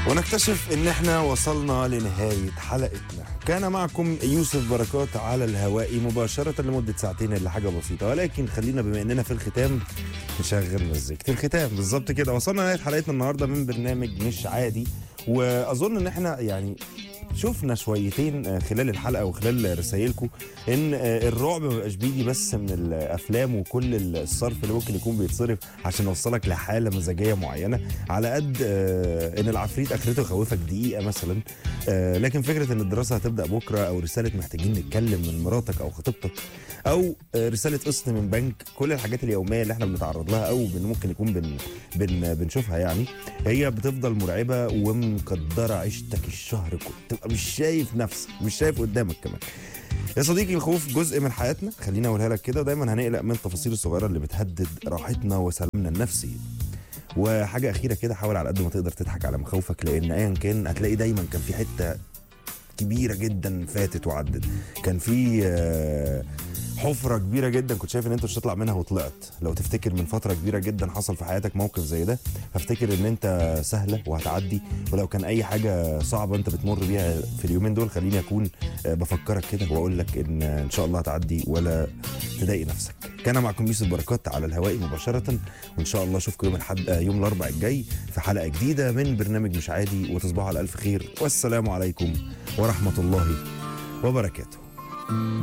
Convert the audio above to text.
ونكتشف ان احنا وصلنا لنهاية حلقتنا كان معكم يوسف بركات على الهواء مباشرة لمدة ساعتين الا حاجة بسيطة ولكن خلينا بما اننا في الختام نشغل مزيكة الختام بالظبط كده وصلنا لنهاية حلقتنا النهاردة من برنامج مش عادي واظن ان احنا يعني شفنا شويتين خلال الحلقه وخلال رسائلكم ان الرعب ما بقاش بيجي بس من الافلام وكل الصرف اللي ممكن يكون بيتصرف عشان يوصلك لحاله مزاجيه معينه على قد ان العفريت اخرته يخوفك دقيقه مثلا لكن فكره ان الدراسه هتبدا بكره او رساله محتاجين نتكلم من مراتك او خطيبتك او رساله قسط من بنك كل الحاجات اليوميه اللي احنا بنتعرض لها او ممكن يكون بن بن بنشوفها يعني هي بتفضل مرعبه ومقدره عيشتك الشهر كله تبقى مش شايف نفسك مش شايف قدامك كمان يا صديقي الخوف جزء من حياتنا خليني اقولها لك كده ودايما هنقلق من التفاصيل الصغيره اللي بتهدد راحتنا وسلامنا النفسي وحاجه اخيره كده حاول على قد ما تقدر تضحك على مخاوفك لان ايا كان هتلاقي دايما كان في حته كبيره جدا فاتت وعدت كان في حفره كبيره جدا كنت شايف ان انت مش هتطلع منها وطلعت لو تفتكر من فتره كبيره جدا حصل في حياتك موقف زي ده هفتكر ان انت سهله وهتعدي ولو كان اي حاجه صعبه انت بتمر بيها في اليومين دول خليني اكون بفكرك كده واقول لك ان ان شاء الله هتعدي ولا تضايق نفسك كان معكم يوسف بركات على الهواء مباشره وان شاء الله اشوفكم يوم الحد يوم الاربعاء الجاي في حلقه جديده من برنامج مش عادي وتصبحوا على الف خير والسلام عليكم ورحمه الله وبركاته